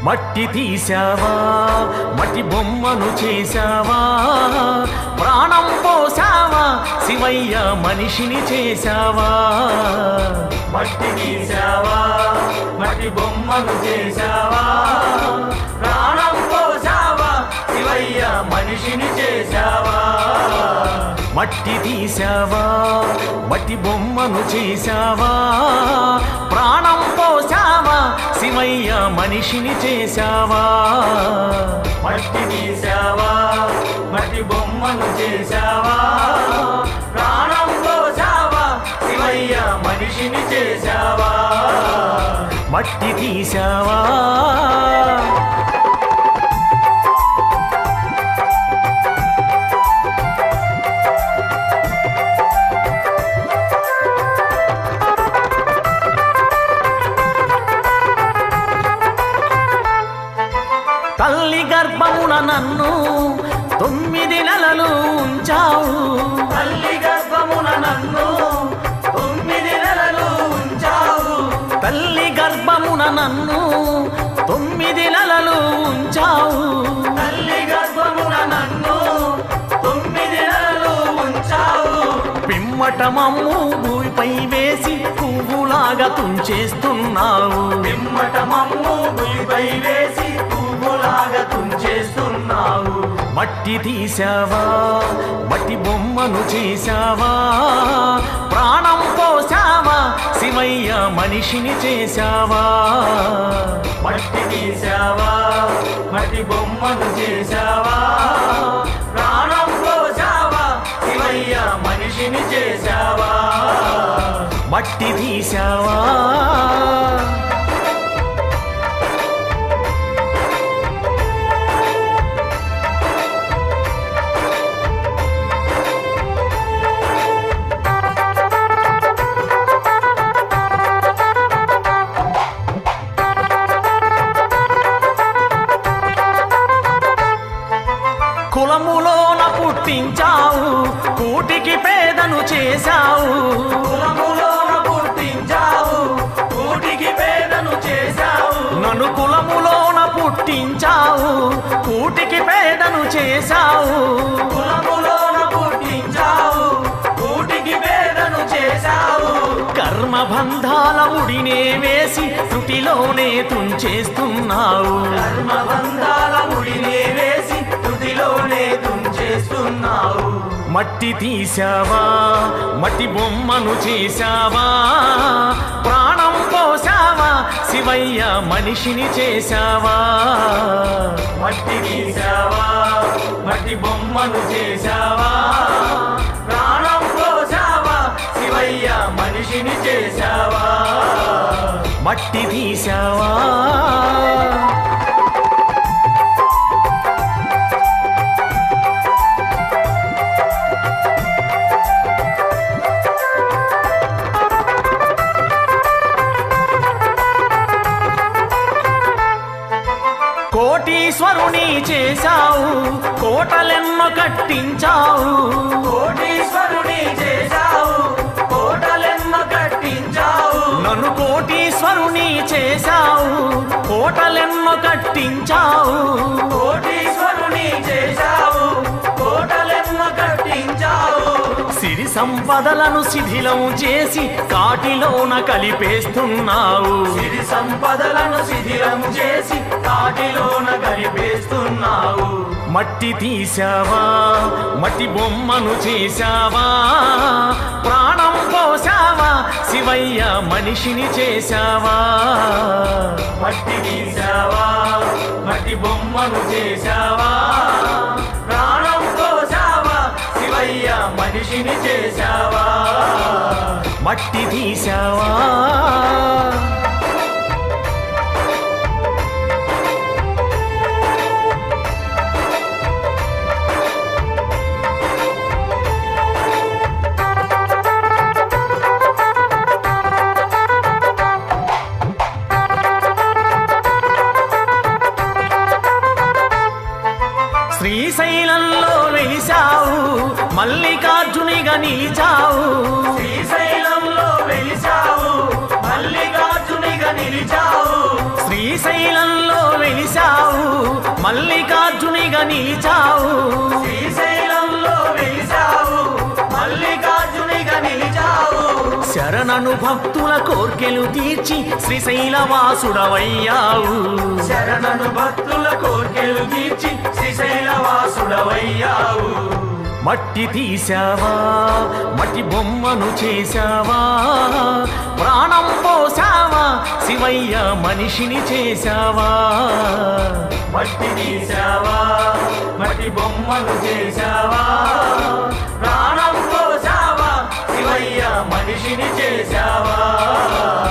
మట్టి తీసావా మట్టి బొమ్మను చేశావా ప్రాణం పోసావా శివయ్య మనిషిని చేశావా మట్టి తీసావా మట్టి బొమ్మను చేశావా ప్రాణం పోసావా శివయ్య మనిషిని చేశావా మట్టి తీసావా మట్టి బొమ్మను చేశావా ప్రాణం పోసావా శివయ్య మనిషిని చేశావా మట్టి తీసావా మట్టి బొమ్మను చేశావా ప్రాణం పోసావా శివయ్య మనిషిని చేశావా మట్టి తీసావా తల్లి గర్భమున నన్ను తొమ్మిది నెలలు ఉంచావు తల్లి గర్భమున నన్ను తొమ్మిది నెలలు ఉంచావు తల్లి గర్భమున నన్ను తొమ్మిది నెలలు ఉంచావు తల్లి గర్భమున నన్ను తొమ్మిది నెలలు ఉంచావు పిమ్మట మమ్ము భూమిపై వేసి పువ్వులాగా తుంచేస్తున్నావు పిమ్మట మమ్ము భూమిపై వేసి పువ్వులాగా తుంచేస్తున్నావు మట్టి తీసావా మట్టి బొమ్మను చేశావా ప్రాణం పోసావా శివయ్య మనిషిని చేశావా మట్టి తీసావా మట్టి బొమ్మను చేశావా ప్రాణం పోసావా శివయ్య మనిషిని చేశావా మట్టి తీసావా కులములోన పుట్టించావు కూటికి పేదను చేశావు కులములోన పుట్టించావు కూటికి పేదను చేశావు నన్ను కులములోన పుట్టించావు కూటికి పేదను చేశావు కులములోన పుట్టించావు కూటికి పేదను చేశావు కర్మబంధాల ముడినే వేసి త్రుటిలోనే తుంచేస్తున్నావు కర్మబంధాల ముడినే వేసి త్రుటిలోనే తుంచేస్తున్నావు మట్టి తీసావా మట్టి బొమ్మను చేశావా ప్రాణం పోసావా శివయ్య మనిషిని చేశావా మట్టి తీసావా మట్టి బొమ్మను చేశావా ప్రాణం పోసావా శివయ్య మనిషిని చేశావా మట్టి తీసావా కోటీశ్వరుని చేశావు కోటలెన్నో కట్టించావు కోటీశ్వరుని చేశావు కోటలెన్నో కట్టించావు నన్ను కోటీశ్వరుని చేశావు కోటలెన్నో కట్టించావు కోటీశ్వరుని చేశావు కోటలెన్నో కట్టించావు సిరి సంపదలను శిథిలం చేసి కాటిలోన కలిపేస్తున్నావు సిరి సంపదలను శిథిలం చేసి కాటిలోన కలిపేస్తున్నావు మట్టి తీసావా మట్టి బొమ్మను చేశావా ప్రాణం పోసావా శివయ్య మనిషిని చేశావా మట్టి తీసావా మట్టి బొమ్మను చేశావా ప్రాణం పోసావా శివయ్య మనిషిని చేశావా మట్టి తీసావా శ్రీశైలంలో వెలిసావు మల్లికార్జునిగా నిలిచావు శ్రీశైలంలో వెలిసావు మల్లికార్జునిగా నిలిచావు శ్రీ శ్రీశైలంలో వెలిసావు మల్లికార్జునిగా నిలిచావు శ్రీశైలంలో వెలిసావు మల్లికార్జునిగా నిలిచావు శరణను భక్తుల కోర్కెలు తీర్చి శ్రీశైలవాసుడవయ్యావు శరణను భక్తుల కోర్కెలు తీర్చి శ్రీశైలవాసుడవయ్యావు మట్టి తీసావా మట్టి బొమ్మను చేశావా ప్రాణం పోసావా శివయ్య మనిషిని చేశావా మట్టి తీసావా మట్టి బొమ్మను చేశావా ప్రాణం పోసావా శివయ్య మనిషిని చేశావా